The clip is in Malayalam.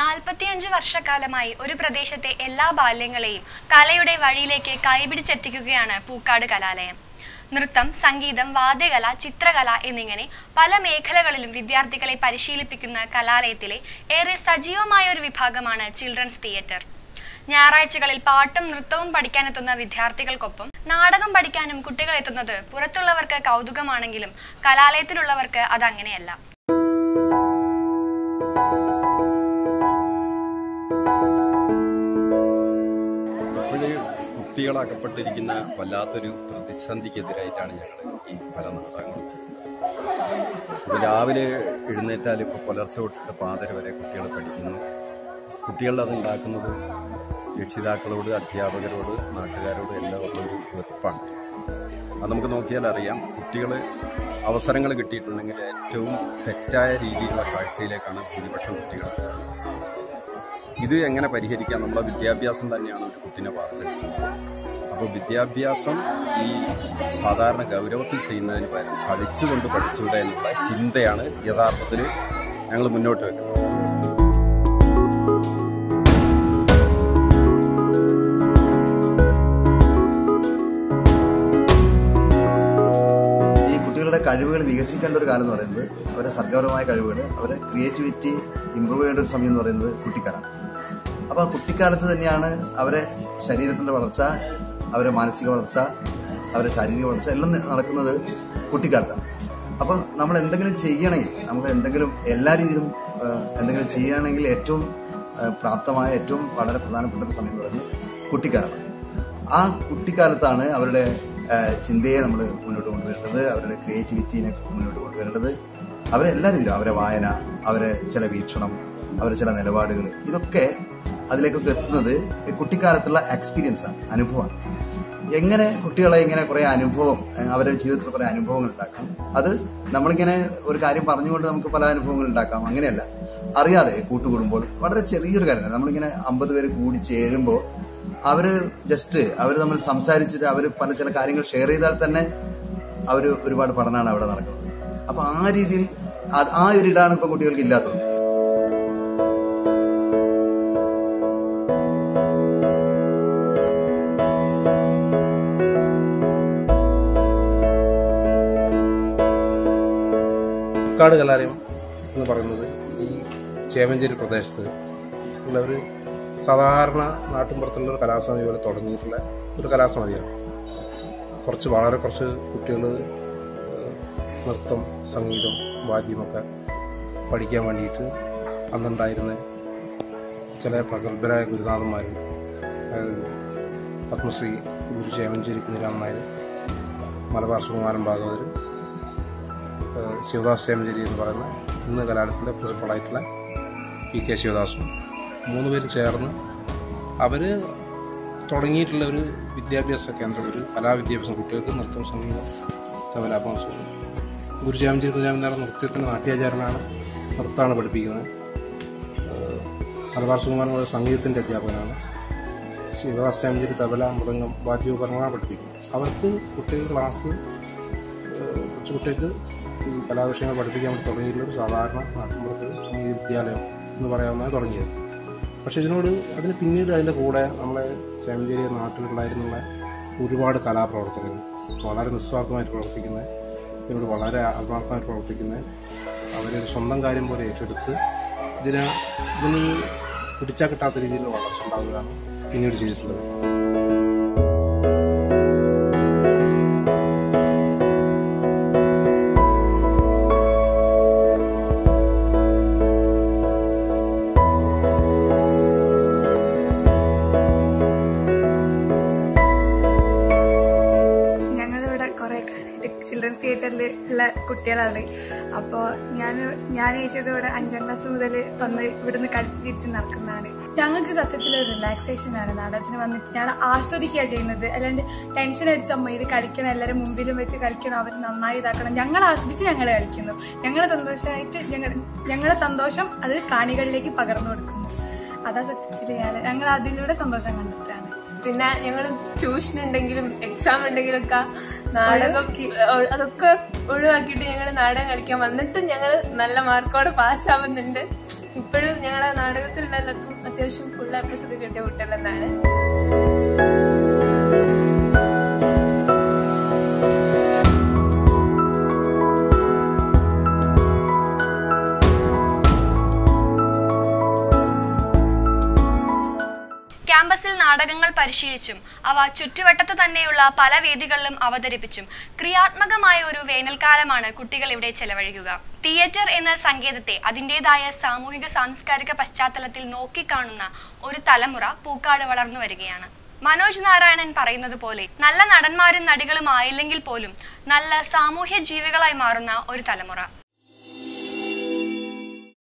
നാൽപ്പത്തിയഞ്ച് വർഷക്കാലമായി ഒരു പ്രദേശത്തെ എല്ലാ ബാല്യങ്ങളെയും കലയുടെ വഴിയിലേക്ക് കൈപിടിച്ചെത്തിക്കുകയാണ് പൂക്കാട് കലാലയം നൃത്തം സംഗീതം വാദ്യകല ചിത്രകല എന്നിങ്ങനെ പല മേഖലകളിലും വിദ്യാർത്ഥികളെ പരിശീലിപ്പിക്കുന്ന കലാലയത്തിലെ ഏറെ സജീവമായ ഒരു വിഭാഗമാണ് ചിൽഡ്രൻസ് തിയേറ്റർ ഞായറാഴ്ചകളിൽ പാട്ടും നൃത്തവും പഠിക്കാനെത്തുന്ന വിദ്യാർത്ഥികൾക്കൊപ്പം നാടകം പഠിക്കാനും കുട്ടികൾ എത്തുന്നത് പുറത്തുള്ളവർക്ക് കൗതുകമാണെങ്കിലും കലാലയത്തിലുള്ളവർക്ക് അതങ്ങനെയല്ല ഇപ്പോഴ് കുട്ടികൾ അകപ്പെട്ടിരിക്കുന്ന വല്ലാത്തൊരു പ്രതിസന്ധിക്കെതിരായിട്ടാണ് ഞങ്ങൾ ഈ പല നാടകങ്ങളും ചെയ്യുന്നത് ഇപ്പൊ രാവിലെ എഴുന്നേറ്റാൽ ഇപ്പോൾ പുലർച്ചെ തൊട്ടിട്ട് പാതര വരെ കുട്ടികൾ പഠിക്കുന്നു കുട്ടികൾ അതുണ്ടാക്കുന്നത് രക്ഷിതാക്കളോട് അധ്യാപകരോട് നാട്ടുകാരോട് എല്ലാവരോടും ഒരു വെറുപ്പാണ് അത് നമുക്ക് നോക്കിയാൽ അറിയാം കുട്ടികൾ അവസരങ്ങൾ കിട്ടിയിട്ടുണ്ടെങ്കിൽ ഏറ്റവും തെറ്റായ രീതിയിലുള്ള കാഴ്ചയിലേക്കാണ് ഭൂരിപക്ഷം കുട്ടികൾ ഇത് എങ്ങനെ പരിഹരിക്കാം നമ്മുടെ വിദ്യാഭ്യാസം തന്നെയാണ് ഒരു കുട്ടിനെ വാർത്തെടുക്കുന്നത് അപ്പോൾ വിദ്യാഭ്യാസം ഈ സാധാരണ ഗൗരവത്തിൽ ചെയ്യുന്നതിന് പകരം കളിച്ചുകൊണ്ട് പഠിച്ചൂടെ എന്നുള്ള ചിന്തയാണ് യഥാർത്ഥത്തിൽ ഞങ്ങൾ മുന്നോട്ട് വെക്കുന്നത് ഈ കുട്ടികളുടെ കഴിവുകൾ വികസിക്കേണ്ട ഒരു കാലം എന്ന് പറയുന്നത് അവരുടെ സർഗപരമായ കഴിവുകൾ അവരുടെ ക്രിയേറ്റിവിറ്റി ഇമ്പ്രൂവ് ചെയ്യേണ്ട ഒരു സമയം എന്ന് പറയുന്നത് കുട്ടിക്കാലം അപ്പോൾ ആ കുട്ടിക്കാലത്ത് തന്നെയാണ് അവരെ ശരീരത്തിന്റെ വളർച്ച അവരെ മാനസിക വളർച്ച അവരുടെ ശാരീരിക വളർച്ച എല്ലാം നടക്കുന്നത് കുട്ടിക്കാലത്താണ് അപ്പം നമ്മൾ എന്തെങ്കിലും ചെയ്യണമെങ്കിൽ നമുക്ക് എന്തെങ്കിലും എല്ലാ രീതിയിലും ആ, എന്തെങ്കിലും ചെയ്യുകയാണെങ്കിൽ ഏറ്റവും ആ, പ്രാപ്തമായ ഏറ്റവും വളരെ പ്രധാനപ്പെട്ട ഒരു സമയം എന്ന് പറയുന്നത് കുട്ടിക്കാലമാണ് ആ കുട്ടിക്കാലത്താണ് അവരുടെ ആ, ചിന്തയെ നമ്മൾ മുന്നോട്ട് കൊണ്ടുവരേണ്ടത് അവരുടെ ക്രിയേറ്റിവിറ്റീനെ മുന്നോട്ട് കൊണ്ടുവരേണ്ടത് അവരെ എല്ലാ രീതിയിലും അവരെ വായന അവരെ ചില വീക്ഷണം അവരെ ചില നിലപാടുകൾ ഇതൊക്കെ അതിലേക്കൊക്കെ എത്തുന്നത് ഈ കുട്ടിക്കാലത്തുള്ള എക്സ്പീരിയൻസ് ആണ് അനുഭവമാണ് എങ്ങനെ കുട്ടികളെ ഇങ്ങനെ കുറെ അനുഭവം ഏ, അവരുടെ ജീവിതത്തിൽ കുറെ അനുഭവങ്ങൾ ഉണ്ടാക്കാം അത് നമ്മളിങ്ങനെ ഒരു കാര്യം പറഞ്ഞുകൊണ്ട് നമുക്ക് പല അനുഭവങ്ങൾ ഉണ്ടാക്കാം അങ്ങനെയല്ല അറിയാതെ കൂട്ടുകൂടുമ്പോൾ വളരെ ചെറിയൊരു കാര്യം തന്നെ നമ്മളിങ്ങനെ അമ്പത് പേര് കൂടി ചേരുമ്പോൾ അവര് ജസ്റ്റ് അവർ തമ്മിൽ സംസാരിച്ചിട്ട് അവർ പല ചില കാര്യങ്ങൾ ഷെയർ ചെയ്താൽ തന്നെ അവർ ഒരുപാട് പഠനമാണ് അവിടെ നടക്കുന്നത് അപ്പൊ ആ രീതിയിൽ അത് ആ ഒരു ഇടാണ് ഇപ്പൊ കുട്ടികൾക്ക് ഇല്ലാത്തത് കാട് കലാലയം എന്ന് പറയുന്നത് ഈ ചേമഞ്ചേരി പ്രദേശത്ത് ഉള്ള ഒരു സാധാരണ നാട്ടിൻപുറത്തുള്ള ഒരു കലാസമിതി പോലെ തുടങ്ങിയിട്ടുള്ള ഒരു കലാസമിതിയാണ് കുറച്ച് വളരെ കുറച്ച് കുട്ടികൾ നൃത്തം സംഗീതം വാദ്യമൊക്കെ പഠിക്കാൻ വേണ്ടിയിട്ട് അന്നുണ്ടായിരുന്ന ചില പ്രഗത്ഭരായ ഗുരുനാഥന്മാരും അതായത് പത്മശ്രീ ഗുരു ചേമഞ്ചേരി കുഞ്ഞിരാമൻ നായർ മലബാർ സുകുമാരൻ ഭാഗവതർ ഏഹ് ശിവദാസ് ചേമഞ്ചേരി എന്ന് പറയുന്ന ഇന്ന് കലാലയത്തിൻ്റെ പ്രിൻസിപ്പളായിട്ടുള്ള പി കെ ശിവദാസും മൂന്ന് പേര് ചേർന്ന് അവർ തുടങ്ങിയിട്ടുള്ള ഒരു വിദ്യാഭ്യാസ കേന്ദ്രം ഒരു കലാവിദ്യാഭ്യാസം കുട്ടികൾക്ക് നൃത്തം സംഗീതം തബലാപംസം ഗുരു ചേമഞ്ചേരി കുഞ്ഞാമൻ നൃത്യത്തിൻ്റെ നാട്യാചാരനാണ് നൃത്തമാണ് പഠിപ്പിക്കുന്നത് ഏഹ് മലബാർ സുകുമാരൻ ഒരു സംഗീതത്തിൻ്റെ അധ്യാപകനാണ് ശിവദാസ് ചേമഞ്ചേരി തബല മൃദംഗം വാദ്യോപകരണമാണ് പഠിപ്പിക്കുന്നത് അവർക്ക് കുട്ടികൾ ക്ലാസ് ഏഹ് കൊച്ചു കുട്ടികൾക്ക് ഈ കലാവിഷയങ്ങൾ പഠിപ്പിക്കാൻ വേണ്ടി തുടങ്ങിയിട്ടുള്ള ഒരു സാധാരണ നാട്ടിൻപുറത്ത് സംഗീത വിദ്യാലയം എന്ന് പറയാവുന്നതാണ് തുടങ്ങിയത് പക്ഷെ ഇതിനോട് അതിന് പിന്നീട് അതിൻ്റെ കൂടെ നമ്മളെ ചേമഞ്ചേരി നാട്ടിലുണ്ടായിരുന്നുള്ള ഒരുപാട് കലാപ്രവർത്തകർ വളരെ നിസ്വാർത്ഥമായിട്ട് പ്രവർത്തിക്കുന്ന ഇതിനോട് വളരെ ആത്മാർത്ഥമായിട്ട് പ്രവർത്തിക്കുന്ന അവരൊരു സ്വന്തം കാര്യം പോലെ ഏറ്റെടുത്ത് ഇതിന് ഇതിന് പിടിച്ചാൽ കിട്ടാത്ത രീതിയിലുള്ള വളർച്ച ഉണ്ടാവുകയാണ് പിന്നീട് ചെയ്തിട്ടുള്ളത് ഞങ്ങളിവിടെ കുറെ കാലമായിട്ട് ചിൽഡ്രൻസ് തിയേറ്ററിൽ ഉള്ള കുട്ടികളാണ് അപ്പോൾ ഞാൻ ഞാൻ ഏച്ചത് ഇവിടെ അഞ്ചാം ക്ലാസ് മുതൽ വന്ന് ഇവിടുന്ന് കളിച്ച് തിരിച്ച് നടക്കുന്നതാണ് ഞങ്ങൾക്ക് സത്യത്തിൽ ഒരു റിലാക്സേഷൻ ആണ് നാടകത്തിന് വന്നിട്ട് ഞാൻ ആസ്വദിക്കുക ചെയ്യുന്നത് അല്ലാണ്ട് ടെൻഷൻ അടിച്ചമ്മ ഇത് കളിക്കണം എല്ലാവരും മുമ്പിലും വെച്ച് കളിക്കണം അവർ നന്നായി ഇതാക്കണം ഞങ്ങൾ ആസ്വദിച്ച് ഞങ്ങൾ കളിക്കുന്നു ഞങ്ങളെ സന്തോഷമായിട്ട് ഞങ്ങൾ ഞങ്ങളെ സന്തോഷം അത് കാണികളിലേക്ക് പകർന്നു കൊടുക്കുന്നു അതാ സത്യത്തിൽ ഞാൻ ഞങ്ങൾ അതിലൂടെ സന്തോഷം കണ്ടെത്തുകയാണ് പിന്നെ ഞങ്ങൾ ട്യൂഷൻ ഉണ്ടെങ്കിലും എക്സാം ഉണ്ടെങ്കിലും ഒക്കെ നാടകം ഒ- അതൊക്കെ ഒഴിവാക്കിയിട്ട് ഞങ്ങൾ നാടകം കളിക്കാൻ വന്നിട്ടും ഞങ്ങൾ നല്ല മാർക്കോടെ പാസ്സാവുന്നുണ്ട് ഇപ്പോഴും ഞങ്ങളുടെ നാടകത്തിലുള്ള എല്ലാവർക്കും അത്യാവശ്യം ഫുൾ എ പ്ലസ് ഒക്കെ കിട്ടിയ കുട്ടികൾ എന്നാണ് ക്യാമ്പസിൽ നാടകങ്ങൾ പരിശീലിച്ചും അവ ചുറ്റുവട്ടത്തു തന്നെയുള്ള പല വേദികളിലും അവതരിപ്പിച്ചും ക്രിയാത്മകമായ ഒരു വേനൽക്കാലമാണ് കുട്ടികൾ ഇവിടെ ചെലവഴിക്കുക തിയേറ്റർ എന്ന സംഗീതത്തെ അതിൻ്റെതായ സാമൂഹിക സാംസ്കാരിക പശ്ചാത്തലത്തിൽ നോക്കിക്കാണുന്ന ഒരു തലമുറ പൂക്കാട് വളർന്നു വരികയാണ് മനോജ് നാരായണൻ പറയുന്നത് പോലെ നല്ല നടന്മാരും നടികളും ആയില്ലെങ്കിൽ പോലും നല്ല സാമൂഹ്യ ജീവികളായി മാറുന്ന ഒരു തലമുറ